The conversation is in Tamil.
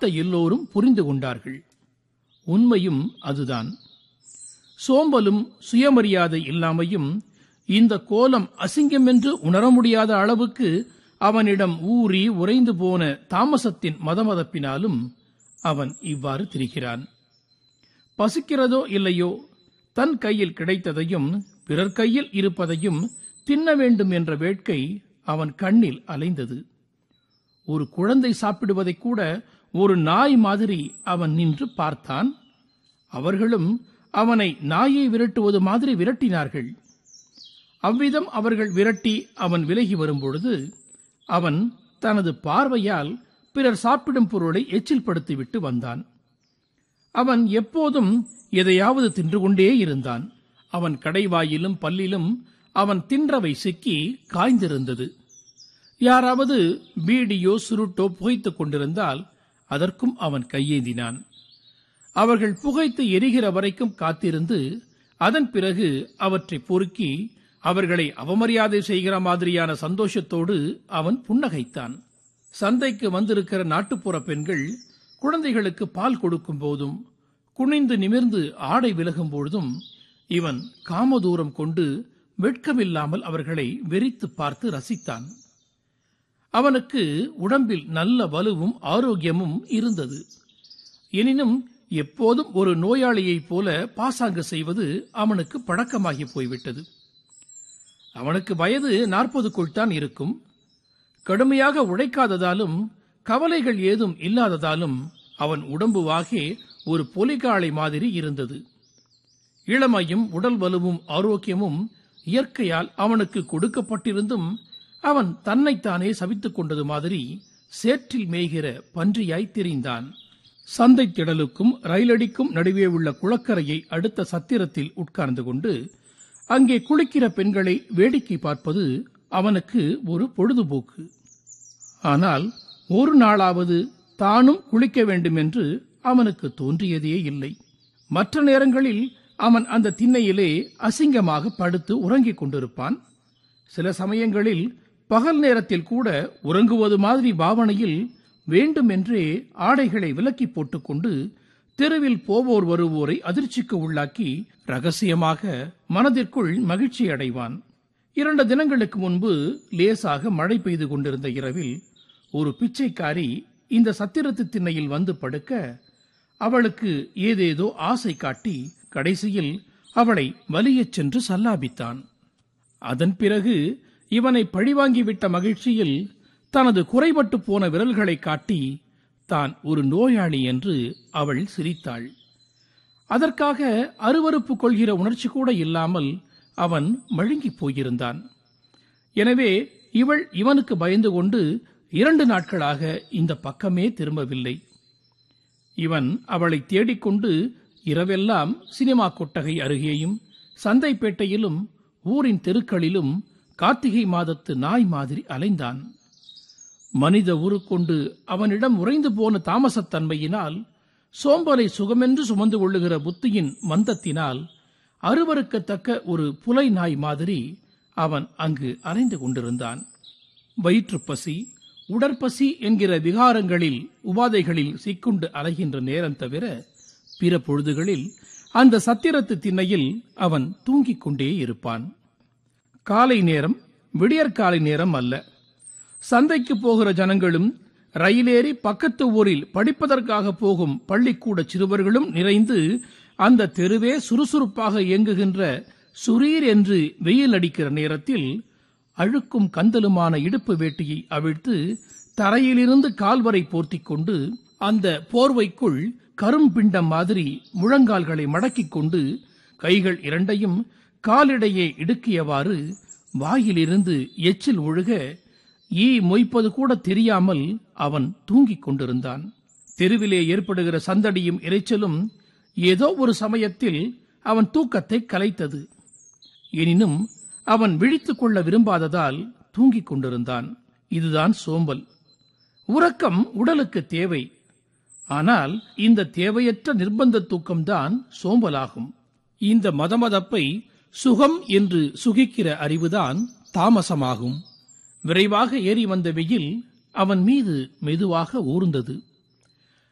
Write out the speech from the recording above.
பார்த்த எல்லோரும் புரிந்து கொண்டார்கள் உண்மையும் அதுதான் சோம்பலும் சுயமரியாதை இல்லாமையும் இந்த கோலம் அசிங்கம் என்று உணர முடியாத அளவுக்கு அவனிடம் ஊறி உறைந்து போன தாமசத்தின் மதமதப்பினாலும் அவன் இவ்வாறு திரிகிறான் பசிக்கிறதோ இல்லையோ தன் கையில் கிடைத்ததையும் பிறர் கையில் இருப்பதையும் தின்ன வேண்டும் என்ற வேட்கை அவன் கண்ணில் அலைந்தது ஒரு குழந்தை சாப்பிடுவதை கூட ஒரு நாய் மாதிரி அவன் நின்று பார்த்தான் அவர்களும் அவனை நாயை விரட்டுவது மாதிரி விரட்டினார்கள் அவ்விதம் அவர்கள் விரட்டி அவன் விலகி வரும்பொழுது அவன் தனது பார்வையால் பிறர் சாப்பிடும் பொருளை எச்சில் படுத்திவிட்டு வந்தான் அவன் எப்போதும் எதையாவது தின்று கொண்டே இருந்தான் அவன் கடைவாயிலும் பல்லிலும் அவன் தின்றவை சிக்கி காய்ந்திருந்தது யாராவது பீடியோ சுருட்டோ புகைத்துக் கொண்டிருந்தால் அதற்கும் அவன் கையேந்தினான் அவர்கள் புகைத்து எரிகிற வரைக்கும் காத்திருந்து அதன் பிறகு அவற்றை பொறுக்கி அவர்களை அவமரியாதை செய்கிற மாதிரியான சந்தோஷத்தோடு அவன் புன்னகைத்தான் சந்தைக்கு வந்திருக்கிற நாட்டுப்புற பெண்கள் குழந்தைகளுக்கு பால் கொடுக்கும் போதும் குனிந்து நிமிர்ந்து ஆடை விலகும் பொழுதும் இவன் காமதூரம் கொண்டு வெட்கமில்லாமல் அவர்களை வெறித்து பார்த்து ரசித்தான் அவனுக்கு உடம்பில் நல்ல வலுவும் ஆரோக்கியமும் இருந்தது எனினும் எப்போதும் ஒரு நோயாளியைப் போல பாசாங்கு செய்வது அவனுக்கு பழக்கமாகி போய்விட்டது அவனுக்கு வயது நாற்பதுக்குள் தான் இருக்கும் கடுமையாக உழைக்காததாலும் கவலைகள் ஏதும் இல்லாததாலும் அவன் உடம்பு வாகே ஒரு பொலிகாளை மாதிரி இருந்தது இளமையும் உடல் வலுவும் ஆரோக்கியமும் இயற்கையால் அவனுக்கு கொடுக்கப்பட்டிருந்தும் அவன் தன்னைத்தானே சபித்துக் கொண்டது மாதிரி சேற்றில் மேய்கிற பன்றியாய் திரிந்தான் சந்தை திடலுக்கும் ரயிலடிக்கும் நடுவே உள்ள குளக்கரையை அடுத்த சத்திரத்தில் உட்கார்ந்து கொண்டு அங்கே குளிக்கிற பெண்களை வேடிக்கை பார்ப்பது அவனுக்கு ஒரு பொழுதுபோக்கு ஆனால் ஒரு நாளாவது தானும் குளிக்க வேண்டும் என்று அவனுக்கு தோன்றியதே இல்லை மற்ற நேரங்களில் அவன் அந்த திண்ணையிலே அசிங்கமாக படுத்து உறங்கிக் கொண்டிருப்பான் சில சமயங்களில் பகல் நேரத்தில் கூட உறங்குவது மாதிரி பாவனையில் வேண்டுமென்றே ஆடைகளை விலக்கி போட்டுக்கொண்டு தெருவில் போவோர் வருவோரை அதிர்ச்சிக்கு உள்ளாக்கி ரகசியமாக மனதிற்குள் மகிழ்ச்சி அடைவான் இரண்டு தினங்களுக்கு முன்பு லேசாக மழை பெய்து கொண்டிருந்த இரவில் ஒரு பிச்சைக்காரி இந்த சத்திரத்து திண்ணையில் வந்து படுக்க அவளுக்கு ஏதேதோ ஆசை காட்டி கடைசியில் அவளை வலியச் சென்று சல்லாபித்தான் அதன் பிறகு இவனை பழிவாங்கிவிட்ட மகிழ்ச்சியில் தனது குறைபட்டு போன விரல்களை காட்டி தான் ஒரு நோயாளி என்று அவள் சிரித்தாள் அதற்காக அருவருப்பு கொள்கிற உணர்ச்சி கூட இல்லாமல் அவன் மழுங்கிப் போயிருந்தான் எனவே இவள் இவனுக்கு பயந்து கொண்டு இரண்டு நாட்களாக இந்த பக்கமே திரும்பவில்லை இவன் அவளை தேடிக்கொண்டு இரவெல்லாம் சினிமா கொட்டகை அருகேயும் சந்தைப்பேட்டையிலும் ஊரின் தெருக்களிலும் கார்த்திகை மாதத்து நாய் மாதிரி அலைந்தான் மனித உருக்கொண்டு அவனிடம் உறைந்து போன தாமசத்தன்மையினால் சோம்பலை சுகமென்று சுமந்து கொள்ளுகிற புத்தியின் மந்தத்தினால் அருவருக்கத்தக்க ஒரு புலை நாய் மாதிரி அவன் அங்கு அலைந்து கொண்டிருந்தான் வயிற்றுப்பசி உடற்பசி என்கிற விகாரங்களில் உபாதைகளில் சிக்குண்டு அலைகின்ற நேரம் தவிர பிற பொழுதுகளில் அந்த சத்திரத்து திண்ணையில் அவன் தூங்கிக் கொண்டே இருப்பான் காலை நேரம் விடியற்காலை நேரம் அல்ல சந்தைக்கு போகிற ஜனங்களும் ரயிலேறி பக்கத்து ஊரில் படிப்பதற்காக போகும் பள்ளிக்கூட சிறுவர்களும் நிறைந்து அந்த தெருவே சுறுசுறுப்பாக இயங்குகின்ற சுரீர் என்று வெயில் அடிக்கிற நேரத்தில் அழுக்கும் கந்தலுமான இடுப்பு வேட்டியை அவிழ்த்து தரையிலிருந்து கால்வரை போர்த்திக் கொண்டு அந்த போர்வைக்குள் கரும்பிண்டம் மாதிரி முழங்கால்களை மடக்கிக் கொண்டு கைகள் இரண்டையும் காலிடையே இடுக்கியவாறு வாயிலிருந்து எச்சில் ஒழுக ஈ மொய்ப்பது கூட தெரியாமல் அவன் தூங்கிக் கொண்டிருந்தான் தெருவிலே ஏற்படுகிற சந்தடியும் இரைச்சலும் ஏதோ ஒரு சமயத்தில் அவன் தூக்கத்தை கலைத்தது எனினும் அவன் விழித்துக் கொள்ள விரும்பாததால் தூங்கிக் கொண்டிருந்தான் இதுதான் சோம்பல் உறக்கம் உடலுக்கு தேவை ஆனால் இந்த தேவையற்ற நிர்பந்த தூக்கம்தான் சோம்பலாகும் இந்த மதமதப்பை சுகம் என்று சுகிக்கிற அறிவுதான் தாமசமாகும் விரைவாக ஏறி வந்த வெயில் அவன் மீது மெதுவாக ஊர்ந்தது